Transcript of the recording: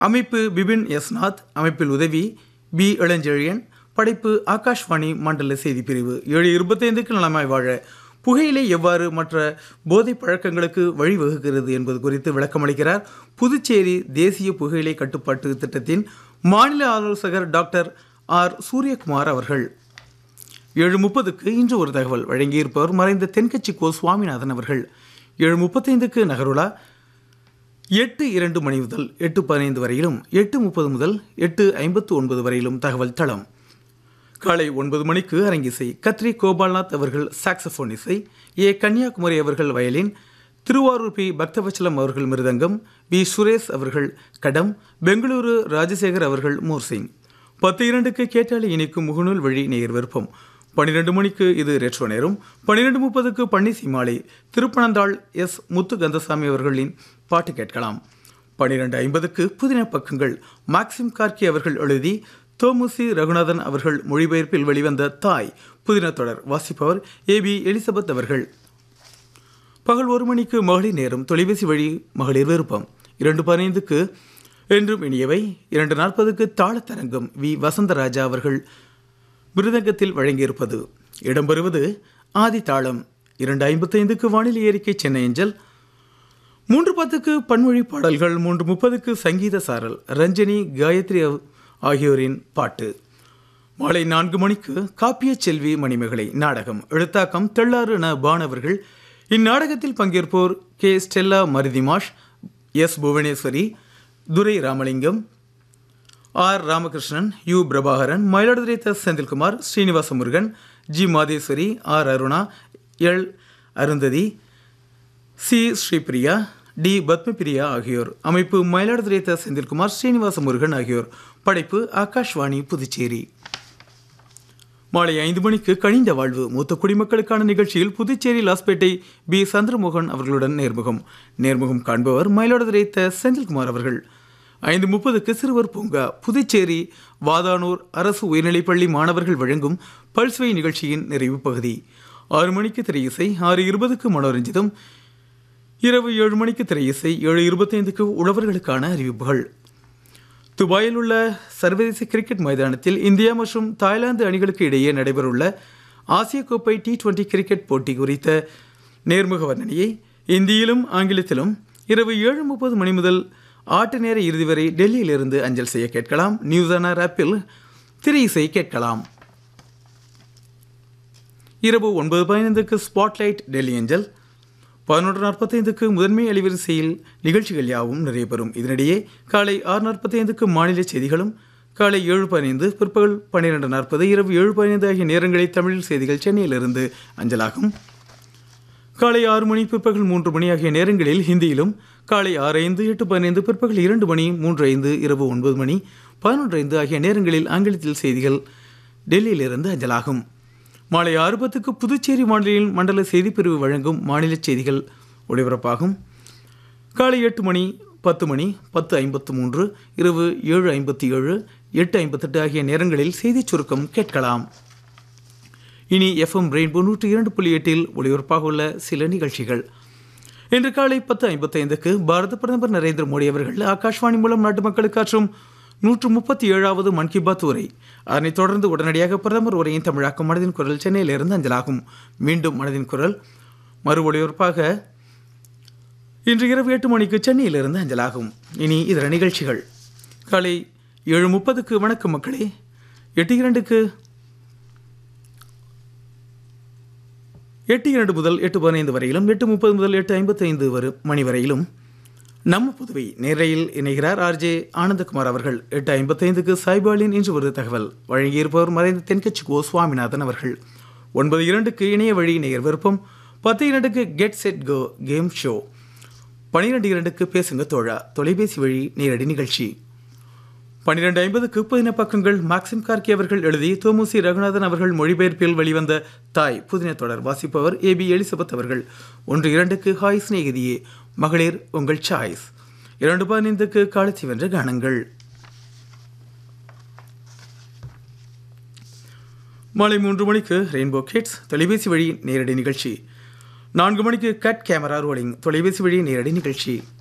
அமைப்பு பிபின் எஸ்நாத் அமைப்பில் உதவி பி இளஞ்செழியன் படைப்பு ஆகாஷ்வாணி மண்டல செய்தி பிரிவு ஏழு இருபத்தைந்துக்கு நலமாய் வாழ புகையிலை எவ்வாறு மற்ற போதைப் பழக்கங்களுக்கு வழிவகுக்கிறது என்பது குறித்து விளக்கமளிக்கிறார் புதுச்சேரி தேசிய புகையிலை கட்டுப்பாட்டு திட்டத்தின் மாநில ஆலோசகர் டாக்டர் ஆர் சூரியகுமார் அவர்கள் ஏழு முப்பதுக்கு இன்று ஒரு தகவல் வழங்கியிருப்பவர் மறைந்த தென்கட்சி கோ சுவாமிநாதன் அவர்கள் ஏழு முப்பத்தைந்துக்கு நகருலா எட்டு இரண்டு மணி முதல் எட்டு பதினைந்து வரையிலும் எட்டு முப்பது முதல் எட்டு ஐம்பத்து ஒன்பது வரையிலும் தகவல் தளம் காலை ஒன்பது மணிக்கு அரங்கிசை கத்ரி கோபால்நாத் அவர்கள் சாக்ஸபோன் இசை ஏ கன்னியாகுமரி அவர்கள் வயலின் திருவாரூர் பி பக்தவச்சலம் அவர்கள் மிருதங்கம் பி சுரேஷ் அவர்கள் கடம் பெங்களூரு ராஜசேகர் அவர்கள் மோர்சிங் பத்து இரண்டுக்கு கேட்டாலி இணைக்கும் முகநூல் வழி நேர் விருப்பம் பன்னிரெண்டு மணிக்கு இது ரெட்ரோ நேரம் பன்னிரெண்டு முப்பதுக்கு பன்னிசி மாலை திருப்பனந்தாள் எஸ் முத்து கந்தசாமி அவர்களின் பாட்டு கேட்கலாம் பன்னிரெண்டு ஐம்பதுக்கு புதின பக்கங்கள் மாக்சிம் கார்கி அவர்கள் எழுதி தோமுசி ரகுநாதன் அவர்கள் மொழிபெயர்ப்பில் வெளிவந்த தாய் புதின தொடர் வாசிப்பவர் ஏ பி எலிசபெத் அவர்கள் பகல் ஒரு மணிக்கு மகளிர் நேரம் தொலைபேசி வழி மகளிர் விருப்பம் இரண்டு பதினைந்துக்கு என்றும் இனியவை இரண்டு நாற்பதுக்கு தாளத்தரங்கம் வி வசந்தராஜா அவர்கள் மிருதங்கத்தில் வழங்கியிருப்பது இடம்பெறுவது ஆதி தாளம் இரண்டு ஐம்பத்தைந்துக்கு வானிலை அறிக்கை சென்னை அஞ்சல் மூன்று பத்துக்கு பன்மொழி பாடல்கள் மூன்று முப்பதுக்கு சங்கீத சாரல் ரஞ்சனி காயத்ரி ஆகியோரின் பாட்டு மாலை நான்கு மணிக்கு காப்பிய செல்வி மணிமகளை நாடகம் எழுத்தாக்கம் தெள்ளாறு ந பானவர்கள் இந்நாடகத்தில் பங்கேற்போர் கே ஸ்டெல்லா மருதிமாஷ் S Bhuvaneswari Durai Ramalingam R Ramakrishnan U Prabhakaran Mayiladuthurai த Senthilkumar Srinivasa Murugan G Maheswari R Aruna L Arundhathi C Sripriya T Padmapriya ஆகியோர் அமைப்பு மயிலாடுதுறை த செந்தில்குமார் ஸ்ரீனிவாச முருகன் ஆகியோர் படைப்பு ஆகாஷ்வாணி புதுச்சேரி மாலை ஐந்து மணிக்கு கனிந்த வாழ்வு மூத்த குடிமக்களுக்கான நிகழ்ச்சியில் புதுச்சேரி லாஸ்பேட்டை பி சந்திரமோகன் அவர்களுடன் நேர்முகம் நேர்முகம் காண்பவர் மயிலாடுதுறை த செந்தில்குமார் அவர்கள் ஐந்து முப்பதுக்கு சிறுவர் பூங்கா புதுச்சேரி வாதானூர் அரசு உயர்நிலைப்பள்ளி மாணவர்கள் வழங்கும் பல்ஸ்வை நிகழ்ச்சியின் நிறைவு பகுதி ஆறு மணிக்கு திரை இசை ஆறு இருபதுக்கு மனோரஞ்சிதம் இரவு ஏழு மணிக்கு திரை இசை ஏழு இருபத்தைந்துக்கு உழவர்களுக்கான அறிவிப்புகள் துபாயில் உள்ள சர்வதேச கிரிக்கெட் மைதானத்தில் இந்தியா மற்றும் தாய்லாந்து அணிகளுக்கு இடையே நடைபெறவுள்ள ஆசிய கோப்பை டி டுவெண்டி கிரிக்கெட் போட்டி குறித்த நேர்முக வர்ணனையை இந்தியிலும் ஆங்கிலத்திலும் இரவு ஏழு முப்பது மணி முதல் ஆட்டு நேர இறுதி வரை டெல்லியிலிருந்து அஞ்சல் செய்ய கேட்கலாம் நியூஸ் ஆனர் ஆப்பில் திரை இசை கேட்கலாம் இரவு ஒன்பது பதினைந்துக்கு ஸ்பாட்லைட் டெல்லி அஞ்சல் பதினொன்று நாற்பத்தைந்துக்கு முதன்மை அலைவரிசையில் நிகழ்ச்சிகள் யாவும் நிறைவேறும் இதனிடையே காலை ஆறு நாற்பத்தைந்துக்கு மாநில செய்திகளும் காலை ஏழு பதினைந்து பிற்பகல் பன்னிரெண்டு நாற்பது இரவு ஏழு பதினைந்து ஆகிய நேரங்களில் தமிழ் செய்திகள் சென்னையிலிருந்து அஞ்சலாகும் காலை ஆறு மணி பிற்பகல் மூன்று மணி ஆகிய நேரங்களில் ஹிந்தியிலும் காலை ஆறு ஐந்து எட்டு பதினைந்து பிற்பகல் இரண்டு மணி மூன்று ஐந்து இரவு ஒன்பது மணி பதினொன்று ஐந்து ஆகிய நேரங்களில் ஆங்கிலத்தில் செய்திகள் டெல்லியிலிருந்து அஞ்சலாகும் மாலை ஆறு பத்துக்கு புதுச்சேரி மாநிலின் மண்டல செய்திப்பிரிவு வழங்கும் மாநில செய்திகள் ஒளிபரப்பாகும் காலை எட்டு மணி பத்து மணி பத்து ஐம்பத்து மூன்று இரவு ஏழு ஐம்பத்தி ஏழு எட்டு ஐம்பத்தெட்டு ஆகிய நேரங்களில் செய்திச் சுருக்கம் கேட்கலாம் இனி எஃப்எம் ரெயின்போ நூற்றி இரண்டு புள்ளி எட்டில் ஒளிபரப்பாக உள்ள சில நிகழ்ச்சிகள் இன்று காலை பத்து ஐம்பத்தைந்துக்கு பாரத பிரதமர் நரேந்திர மோடி அவர்கள் ஆகாஷ்வாணி மூலம் நாட்டு மக்களுக்கு ஆற்றும் நூற்று முப்பத்தி ஏழாவது மன் கி பாத் உரை அதனைத் தொடர்ந்து உடனடியாக பிரதமர் உரையின் தமிழாக்கம் மனதின் குரல் சென்னையிலிருந்து அஞ்சலாகும் மீண்டும் மனதின் குரல் மறு ஒளிபரப்பாக இன்று இரவு எட்டு மணிக்கு சென்னையிலிருந்து அஞ்சலாகும் இனி இதர நிகழ்ச்சிகள் காலை ஏழு முப்பதுக்கு வணக்கம் மக்களே எட்டு இரண்டுக்கு எட்டு இரண்டு முதல் எட்டு பதினைந்து வரையிலும் எட்டு முப்பது முதல் எட்டு ஐம்பத்தைந்து வரு மணி வரையிலும் நம்ம புதுவை நேரையில் இணைகிறார் ஆர்ஜே ஆனந்தகுமார் அவர்கள் எட்டு ஐம்பத்தைந்துக்கு சாய்பாலின் இன்று ஒரு தகவல் வழங்கியிருப்பவர் மறைந்த தென்கட்சி கோ சுவாமிநாதன் அவர்கள் ஒன்பது இரண்டுக்கு இணைய வழி நேயர் விருப்பம் பத்து இரண்டுக்கு get set go game show பனிரெண்டு இரண்டுக்கு பேசுங்க தோழா தொலைபேசி வழி நேரடி நிகழ்ச்சி பன்னிரெண்டு ஐம்பதுக்கு புதின பக்கங்கள் மாக்சிம் கார்கி அவர்கள் எழுதி தோமுசி ரகுநாதன் அவர்கள் மொழிபெயர்ப்பில் வெளிவந்த தாய் புதின தொடர் வாசிப்பவர் ஏ பி எலிசபெத் அவர்கள் ஒன்று இரண்டுக்கு ஹாய் சிநேகிதியே மகளிர் உங்கள் சாய்ஸ் இரண்டு பதினைந்துக்கு காலத்தி வென்ற கானங்கள் மாலை மூன்று மணிக்கு ரெயின்போ கிட்ஸ் தொலைபேசி வழி நேரடி நிகழ்ச்சி நான்கு மணிக்கு கட் கேமரா ரோலிங் தொலைபேசி வழி நேரடி நிகழ்ச்சி